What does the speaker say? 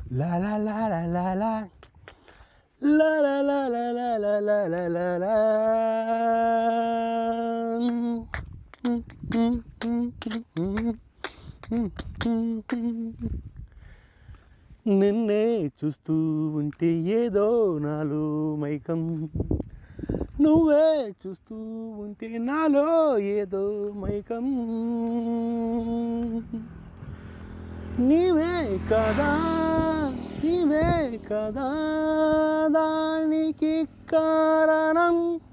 లా లా లా లా లా లా లా లా లా లా లా లా లా లా లా లా నిన్నే చూస్తూ ఉంటే ఏదో నాలో మైకం నువ్వే చూస్తూ ఉంటే నాలో ఏదో మైకం నీవే కదా నీవే కదా దానికి కారణం